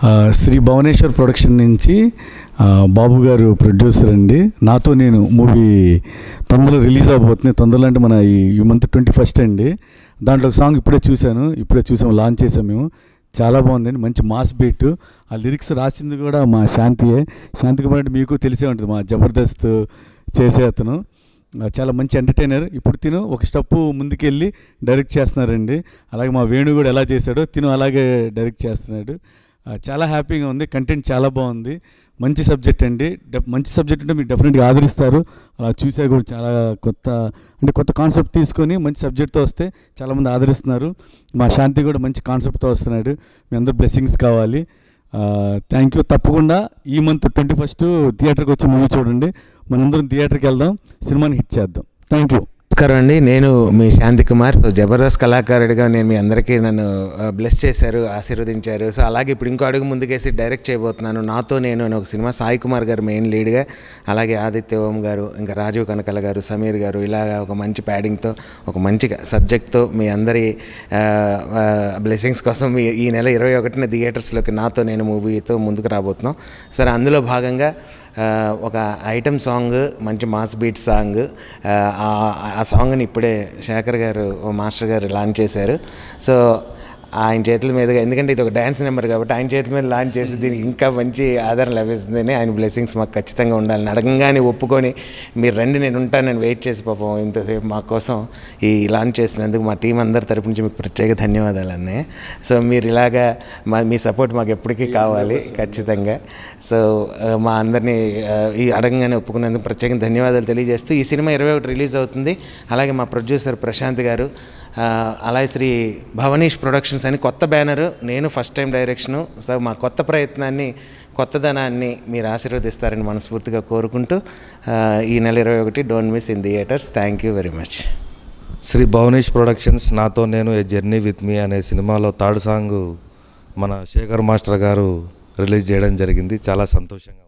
ఆ, శ్రీ భువనేశ్వర్ ప్రొడక్షన్ నుంచి ఆ, బాబు గారు ప్రొడ్యూసర్ అండి నాతో నేను మూవీ తొందరలో రిలీజ్ అవబోతుంది తొందరలో అంటే మన ఈ ఈ మంత్ ట్వంటీ ఫస్ట్ అండి దాంట్లో ఒక సాంగ్ ఇప్పుడే చూశాను ఇప్పుడే చూసాము లాంచ్ చేసాము మేము చాలా బాగుందండి మంచి మాస్ బీట్ ఆ లిరిక్స్ రాసింది కూడా మా శాంతియే శాంతి కుమార్ అంటే మీకు తెలిసే ఉంటుంది మా జబర్దస్త్ చేసే అతను ఆ, చాలా మంచి ఎంటర్టైనర్ ఇప్పుడు తిను ఒక స్టెప్ ముందుకెళ్ళి డైరెక్ట్ చేస్తున్నారండి అలాగే మా వేణు కూడా ఎలా చేశాడో తిను అలాగే డైరెక్ట్ చేస్తున్నాడు ఆ, చాలా హ్యాపీగా ఉంది కంటెంట్ చాలా బాగుంది మంచి సబ్జెక్ట్ అండి డెఫ్ మంచి సబ్జెక్ట్ అంటే మీరు డెఫినెట్గా ఆదరిస్తారు అలా చూసా కూడా చాలా కొత్త అంటే కొత్త కాన్సెప్ట్ తీసుకొని మంచి సబ్జెక్ట్తో వస్తే చాలామంది ఆదరిస్తున్నారు మా శాంతి కూడా మంచి కాన్సెప్ట్తో వస్తున్నాడు మీ అందరూ బ్లెస్సింగ్స్ కావాలి థ్యాంక్ యూ తప్పకుండా ఈ మంత్ ట్వంటీ ఫస్ట్ థియేటర్కి వచ్చి మూవీ చూడండి మనందరం థియేటర్కి వెళ్దాం సినిమాని హిట్ చేద్దాం థ్యాంక్ యూ నమస్కారం అండి నేను మీ శాంతి కుమార్ సో జబర్దస్త్ కళాకారుడిగా నేను మీ అందరికీ నన్ను బ్లెస్ చేశారు ఆశీర్వదించారు సో అలాగే ఇప్పుడు ఇంకో అడుగు ముందుకేసి డైరెక్ట్ చేయబోతున్నాను నాతో నేను అనే ఒక సినిమా సాయి కుమార్ గారు మెయిన్ లీడ్గా అలాగే ఆదిత్య ఓం గారు ఇంకా రాజీవ్ కనకల గారు సమీర్ గారు ఇలాగ ఒక మంచి ప్యాడింగ్తో ఒక మంచి సబ్జెక్ట్తో మీ అందరి బ్లెస్సింగ్స్ కోసం మీ ఈ నెల ఇరవై ఒకటిన థియేటర్స్లోకి నాతో నేను మూవీతో ముందుకు రాబోతున్నాం సరే అందులో భాగంగా ఆ, ఒక ఐటమ్ సాంగ్ మంచి మాస్ బీట్ సాంగ్ ఆ, ఆ- ఆ సాంగ్ని ఇప్పుడే శేఖర్ గారు ఓ మాస్టర్ గారు లాంచ్ చేశారు సో ఆయన చేతుల మీదుగా ఎందుకంటే ఇది ఒక డ్యాన్స్ నెంబర్ కాబట్టి ఆయన చేతుల మీద లాంచ్ చేసి దీనికి ఇంకా మంచి ఆదరణ లభిస్తుందని ఆయన బ్లెస్సింగ్స్ మాకు ఖచ్చితంగా ఉండాలని అడగంగానే ఒప్పుకొని మీరు రండి నేను ఉంటానని వెయిట్ చేసి పాపం ఇంతసేపు మా కోసం ఈ లాంచ్ చేసినందుకు మా టీం అందరి తరపు నుంచి మీకు ప్రత్యేక ధన్యవాదాలు అన్నయ్య సో మీరు ఇలాగా మా మీ సపోర్ట్ మాకు ఎప్పటికీ కావాలి ఖచ్చితంగా సో ఆ, మా అందరినీ ఆ, ఈ అడగంగానే ఒప్పుకున్నందుకు ప్రత్యేకంగా ధన్యవాదాలు తెలియజేస్తూ ఈ సినిమా ఇరవై ఒకటి రిలీజ్ అవుతుంది అలాగే మా ప్రొడ్యూసర్ ప్రశాంత్ గారు ఆ, అలాగే శ్రీ భవనీష్ ప్రొడక్షన్స్ అని కొత్త బ్యానరు నేను ఫస్ట్ టైం డైరెక్షను సో మా కొత్త ప్రయత్నాన్ని కొత్తదనాన్ని మీరు ఆశీర్వదిస్తారని మనస్ఫూర్తిగా కోరుకుంటూ ఆ, ఈ నెల ఇరవై ఒకటి don't miss in theatres thank you very much Shri Bhuvanesh productions నాతో నేను ఏ జర్నీ విత్ మీ అనే సినిమాలో థర్డ్ సాంగ్ మన శేఖర్ మాస్టర్ గారు రిలీజ్ చేయడం జరిగింది చాలా సంతోషంగా ఉంది